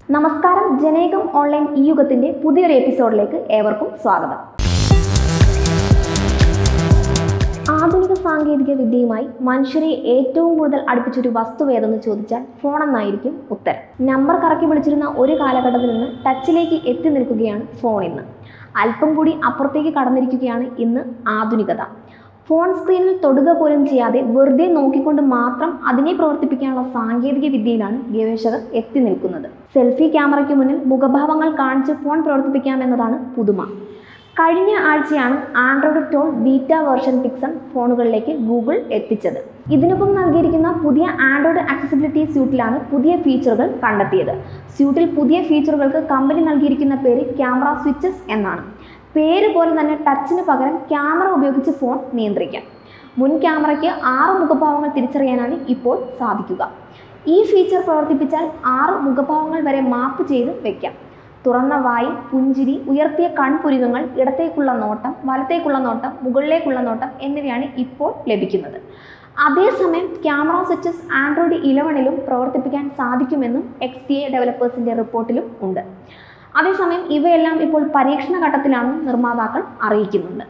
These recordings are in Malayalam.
നമസ്കാരം ജനേകം ഓൺലൈൻ ഈ യുഗത്തിന്റെ പുതിയൊരു എപ്പിസോഡിലേക്ക് ഏവർക്കും സ്വാഗതം ആധുനിക സാങ്കേതിക വിദ്യയുമായി മനുഷ്യരെ ഏറ്റവും കൂടുതൽ അടുപ്പിച്ചൊരു വസ്തു ഏതെന്ന് ചോദിച്ചാൽ ഫോൺ എന്നായിരിക്കും ഉത്തരം നമ്പർ കറക്കി വിളിച്ചിരുന്ന ഒരു കാലഘട്ടത്തിൽ നിന്ന് ടച്ചിലേക്ക് എത്തി നിൽക്കുകയാണ് ഫോൺ ഇന്ന് അല്പം കൂടി അപ്പുറത്തേക്ക് കടന്നിരിക്കുകയാണ് ഇന്ന് ആധുനികത ഫോൺ സ്ക്രീനിൽ തൊടുക പോലും ചെയ്യാതെ വെറുതെ നോക്കിക്കൊണ്ട് മാത്രം അതിനെ പ്രവർത്തിപ്പിക്കാനുള്ള സാങ്കേതിക വിദ്യയിലാണ് ഗവേഷകർ എത്തി നിൽക്കുന്നത് സെൽഫി ക്യാമറയ്ക്ക് മുന്നിൽ മുഖഭാവങ്ങൾ കാണിച്ച് ഫോൺ പ്രവർത്തിപ്പിക്കാമെന്നതാണ് പുതുമ കഴിഞ്ഞ ആഴ്ചയാണ് ആൻഡ്രോയിഡ് ടോൾ ബീറ്റ വേർഷൻ പിക്സൺ ഫോണുകളിലേക്ക് ഗൂഗിൾ എത്തിച്ചത് ഇതിനൊപ്പം നൽകിയിരിക്കുന്ന പുതിയ ആൻഡ്രോയിഡ് ആക്സസിബിലിറ്റി സ്യൂട്ടിലാണ് പുതിയ ഫീച്ചറുകൾ കണ്ടെത്തിയത് സ്യൂട്ടിൽ പുതിയ ഫീച്ചറുകൾക്ക് കമ്പനി നൽകിയിരിക്കുന്ന പേര് ക്യാമറ സ്വിച്ചസ് എന്നാണ് പേര് പോലെ തന്നെ ടച്ചിന് പകരം ക്യാമറ ഉപയോഗിച്ച് ഫോൺ നിയന്ത്രിക്കാം മുൻ ക്യാമറയ്ക്ക് ആറ് മുഖഭാവങ്ങൾ തിരിച്ചറിയാനാണ് ഇപ്പോൾ സാധിക്കുക ഈ ഫീച്ചർ പ്രവർത്തിപ്പിച്ചാൽ ആറ് മുഖഭാവങ്ങൾ വരെ മാപ്പ് ചെയ്ത് വെക്കാം തുറന്ന വായി പുഞ്ചിരി ഉയർത്തിയ കൺപുരികങ്ങൾ ഇടത്തേക്കുള്ള നോട്ടം വലത്തേക്കുള്ള നോട്ടം മുകളിലേക്കുള്ള നോട്ടം എന്നിവയാണ് ഇപ്പോൾ ലഭിക്കുന്നത് അതേസമയം ക്യാമറ സ്വിച്ചസ് ആൻഡ്രോയിഡ് ഇലവനിലും പ്രവർത്തിപ്പിക്കാൻ സാധിക്കുമെന്നും എക്സ് ടി എ ഡെവലപ്പേഴ്സിൻ്റെ റിപ്പോർട്ടിലും ഉണ്ട് അതേസമയം ഇവയെല്ലാം ഇപ്പോൾ പരീക്ഷണ ഘട്ടത്തിലാണെന്ന് നിർമ്മാതാക്കൾ അറിയിക്കുന്നുണ്ട്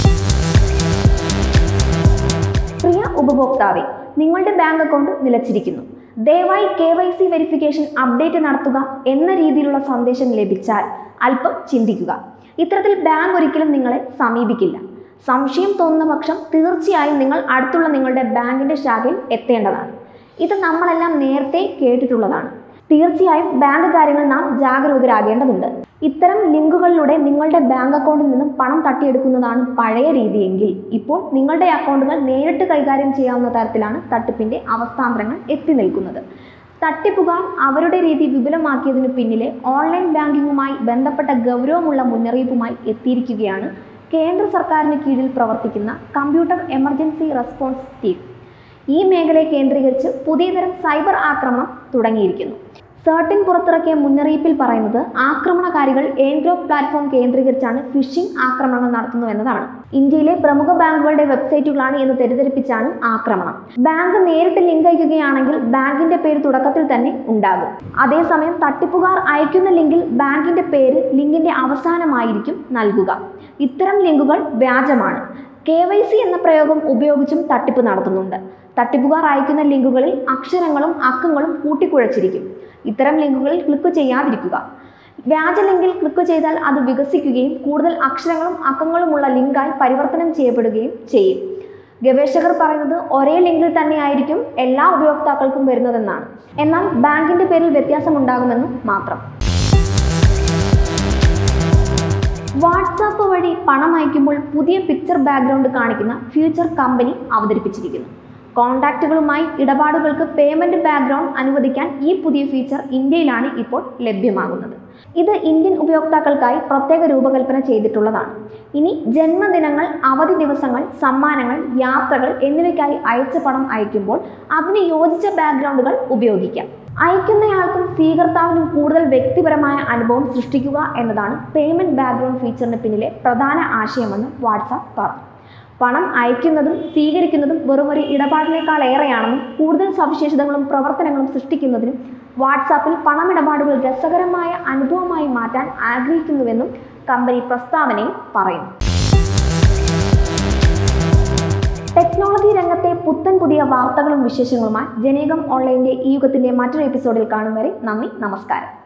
പ്രിയ ഉപഭോക്താവെ നിങ്ങളുടെ ബാങ്ക് അക്കൗണ്ട് നിലച്ചിരിക്കുന്നു ദയവായി K Y C verification update നടത്തുക എന്ന രീതിയിലുള്ള സന്ദേശം ലഭിച്ചാൽ അല്പം ചിന്തിക്കുക ഇത്തരത്തിൽ ബാങ്ക് ഒരിക്കലും നിങ്ങളെ സമീപിക്കില്ല സംശയം തോന്നുന്ന പക്ഷം തീർച്ചയായും നിങ്ങൾ അടുത്തുള്ള നിങ്ങളുടെ ബാങ്കിൻ്റെ ശാഖയിൽ എത്തേണ്ടതാണ് ഇത് നമ്മളെല്ലാം നേരത്തെ കേട്ടിട്ടുള്ളതാണ് തീർച്ചയായും ബാങ്ക് കാര്യങ്ങൾ നാം ജാഗരൂകരാകേണ്ടതുണ്ട് ഇത്തരം ലിങ്കുകളിലൂടെ നിങ്ങളുടെ ബാങ്ക് അക്കൗണ്ടിൽ നിന്നും പണം തട്ടിയെടുക്കുന്നതാണ് പഴയ രീതിയെങ്കിൽ ഇപ്പോൾ നിങ്ങളുടെ അക്കൗണ്ടുകൾ നേരിട്ട് കൈകാര്യം ചെയ്യാവുന്ന തരത്തിലാണ് തട്ടിപ്പിന്റെ അവസ്ഥാന്തരങ്ങൾ എത്തി നിൽക്കുന്നത് തട്ടിപ്പുകാർ അവരുടെ രീതി വിപുലമാക്കിയതിനു പിന്നിലെ ഓൺലൈൻ ബാങ്കിങ്ങുമായി ബന്ധപ്പെട്ട ഗൗരവമുള്ള മുന്നറിയിപ്പുമായി എത്തിയിരിക്കുകയാണ് കേന്ദ്ര സർക്കാരിന് കീഴിൽ പ്രവർത്തിക്കുന്ന കമ്പ്യൂട്ടർ എമർജൻസി റെസ്പോൺസ് ടീം ഈ മേഖലയെ കേന്ദ്രീകരിച്ച് പുതിയ തരം സൈബർ ആക്രമണം തുടങ്ങിയിരിക്കുന്നു സർട്ടിൻ പുറത്തിറക്കിയ മുന്നറിയിപ്പിൽ പറയുന്നത് ആക്രമണകാരികൾ എൻഗ്രോ പ്ലാറ്റ്ഫോം കേന്ദ്രീകരിച്ചാണ് ഫിഷിംഗ് ആക്രമണങ്ങൾ നടത്തുന്നു എന്നതാണ് ഇന്ത്യയിലെ പ്രമുഖ ബാങ്കുകളുടെ വെബ്സൈറ്റുകളാണ് എന്ന് തെറ്റിദ്ധരിപ്പിച്ചാണ് ആക്രമണം ബാങ്ക് നേരിട്ട് ലിങ്ക് അയക്കുകയാണെങ്കിൽ ബാങ്കിന്റെ പേര് തുടക്കത്തിൽ തന്നെ ഉണ്ടാകും അതേസമയം തട്ടിപ്പുകാർ അയക്കുന്ന ലിങ്കിൽ ബാങ്കിന്റെ പേര് ലിങ്കിന്റെ അവസാനമായിരിക്കും നൽകുക ഇത്തരം ലിങ്കുകൾ വ്യാജമാണ് കെ വൈ സി എന്ന പ്രയോഗം ഉപയോഗിച്ചും തട്ടിപ്പ് നടത്തുന്നുണ്ട് തട്ടിപ്പുകാർ അയക്കുന്ന ലിങ്കുകളിൽ അക്ഷരങ്ങളും അക്കങ്ങളും കൂട്ടിക്കുഴച്ചിരിക്കും ഇത്തരം ലിങ്കുകളിൽ ക്ലിക്ക് ചെയ്യാതിരിക്കുക വ്യാജ ലിങ്കിൽ ക്ലിക്ക് ചെയ്താൽ അത് വികസിക്കുകയും കൂടുതൽ അക്ഷരങ്ങളും അക്കങ്ങളുമുള്ള ലിങ്കായി പരിവർത്തനം ചെയ്യപ്പെടുകയും ചെയ്യും ഗവേഷകർ പറയുന്നത് ഒരേ ലിങ്കിൽ തന്നെയായിരിക്കും എല്ലാ ഉപയോക്താക്കൾക്കും വരുന്നതെന്നാണ് എന്നാൽ ബാങ്കിന്റെ പേരിൽ വ്യത്യാസമുണ്ടാകുമെന്നും മാത്രം വാട്സാപ്പ് വഴി പണം അയക്കുമ്പോൾ പുതിയ പിക്ചർ ബാക്ക്ഗ്രൗണ്ട് കാണിക്കുന്ന ഫ്യൂച്ചർ കമ്പനി അവതരിപ്പിച്ചിരിക്കുന്നു കോൺടാക്റ്റുകളുമായി ഇടപാടുകൾക്ക് പേയ്മെന്റ് ബാക്ക്ഗ്രൗണ്ട് അനുവദിക്കാൻ ഈ പുതിയ ഫീച്ചർ ഇന്ത്യയിലാണ് ഇപ്പോൾ ലഭ്യമാകുന്നത് ഇത് ഇന്ത്യൻ ഉപയോക്താക്കൾക്കായി പ്രത്യേക രൂപകൽപ്പന ചെയ്തിട്ടുള്ളതാണ് ഇനി ജന്മദിനങ്ങൾ അവധി ദിവസങ്ങൾ സമ്മാനങ്ങൾ യാത്രകൾ എന്നിവയ്ക്കായി അയച്ച പണം അയക്കുമ്പോൾ അതിന് യോജിച്ച ബാക്ക്ഗ്രൗണ്ടുകൾ ഉപയോഗിക്കാം അയക്കുന്നയാൾക്കും സ്വീകർത്താവിനും കൂടുതൽ വ്യക്തിപരമായ അനുഭവം സൃഷ്ടിക്കുക എന്നതാണ് പേയ്മെന്റ് ബാക്ക്ഗ്രൗണ്ട് ഫീച്ചറിന് പിന്നിലെ പ്രധാന ആശയമെന്ന് വാട്സാപ്പ് പറഞ്ഞു പണം അയക്കുന്നതും സ്വീകരിക്കുന്നതും വെറും ഒരു ഇടപാടിനേക്കാൾ ഏറെയാണെന്നും കൂടുതൽ സവിശേഷതകളും പ്രവർത്തനങ്ങളും സൃഷ്ടിക്കുന്നതിനും വാട്സാപ്പിൽ പണമിടപാടുകൾ രസകരമായ അനുഭവമായി മാറ്റാൻ ആഗ്രഹിക്കുന്നുവെന്നും കമ്പനി പ്രസ്താവനയിൽ പറയുന്നു ടെക്നോളജി രംഗത്തെ പുത്തൻ പുതിയ വാർത്തകളും വിശേഷങ്ങളുമായി ജനേകം ഓൺലൈൻ്റെ ഈ യുഗത്തിൻ്റെ മറ്റൊരു എപ്പിസോഡിൽ കാണും വരെ നന്ദി നമസ്കാരം